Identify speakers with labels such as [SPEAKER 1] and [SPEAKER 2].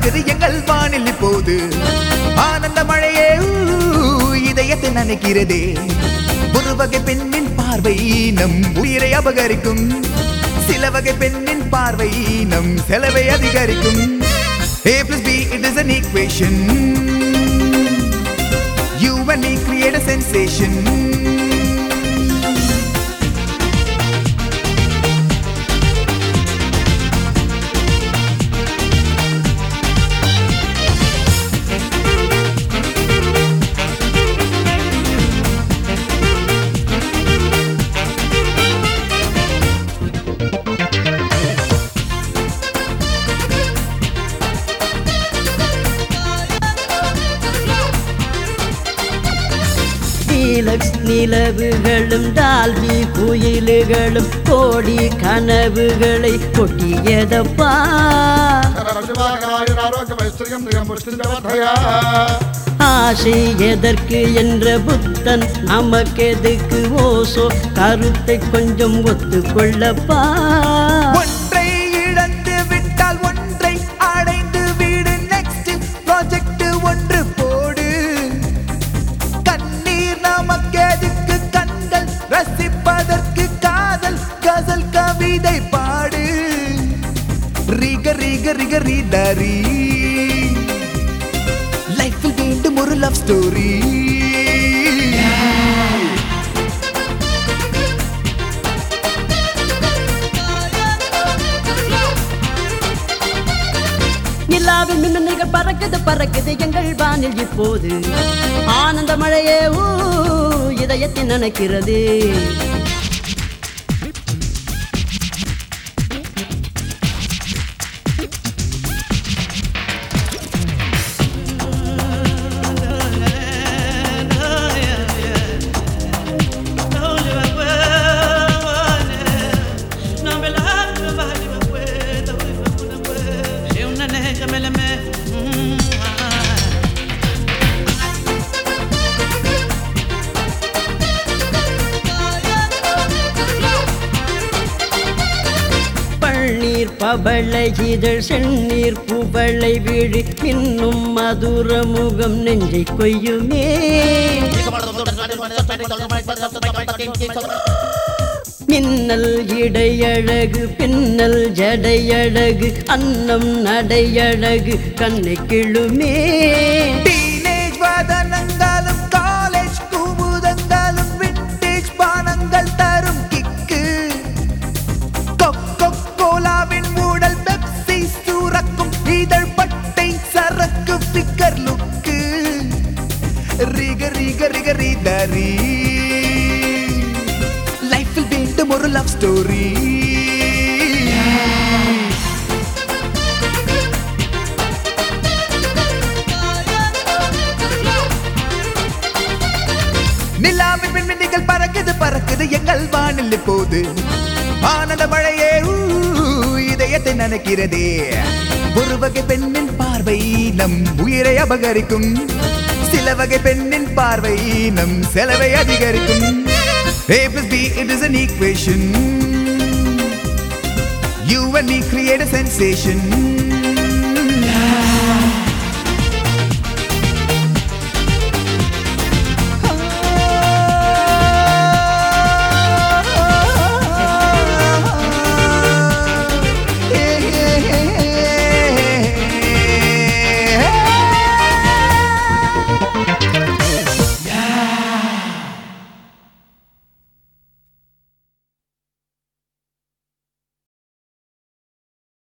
[SPEAKER 1] பறக்குது எங்கள் வானில் இப்போது ஆனந்த மழையே ஊ, இதயத்தை நினைக்கிறதே ஒரு வகை பெண்ணின் பார்வை நம் உயிரை அபகரிக்கும் சில வகை பெண்ணின் பார்வை நம் செலவை அதிகரிக்கும் A plus B it is an equation You and me create a sensation
[SPEAKER 2] நீலக்ஸ் நிலவுகளும் டால்பி குயிலுகளும் கோடி கனவுகளை கொட்டியதப்பா ஆசை எதற்கு என்ற புத்தன் நமக்கெதுக்கு ஓசோ கருத்தை கொஞ்சம் ஒத்துக்கொள்ளப்பா
[SPEAKER 1] ஒன்றை இழந்து விட்டால் ஒன்றை அடைந்து வீடு நெக்ஸ்ட் ப்ராஜெக்ட் ஒன்று போடு கண்ணீர் நமக்கு எதுக்கு கண்கள் ரசிப்பதற்கு காதல் கசல் கவிதை பாடு ரிக ரிக ரிக ரீதரி லைஃபில் வேண்டும் ஒரு லவ் ஸ்டோரி
[SPEAKER 2] நிலாவின் மின்னல்கள் பறக்குது பறக்குது எங்கள் வானில் இப்போது ஆனந்த மழையே ஊ இதயத்தை நினைக்கிறது பன்னீர் பவளை இதழ் செந்நீர் புவளை விழி இன்னும் மதுர முகம் நெஞ்சை கொய்யுமே மின்னல் இடையழகு பின்னல் ஜடையழகு அன்னம் நடையழகு கண்ணை கிழுமே
[SPEAKER 1] டீனேஜ் வதனங்களும் காலேஜ் குமுதங்களும் விண்டேஜ் பானங்கள் தரும் கிக்கு கொக்கோ கோலாவின் ஊடல் பெப்சி சூரக்கும் இதழ் பட்டை சரக்கு ஃபிக்கர் லுக்கு ரிக ரிக ரிக ரிதரி லைஃபில் வேண்டும் ஒரு லவ் ஸ்டோரி நிலாவின் விண்மின்னிகள் பறக்குது பறக்குது எங்கள் வானில் இப்போது ஆனந்த மழையே ஊ, இதயத்தை நினைக்கிறதே ஒரு வகை பெண்ணின் பார்வை நம் உயிரை அபகரிக்கும் சில வகை பெண்ணின் பார்வை நம் செலவை அதிகரிக்கும் A plus B it is an equation You and me create a sensation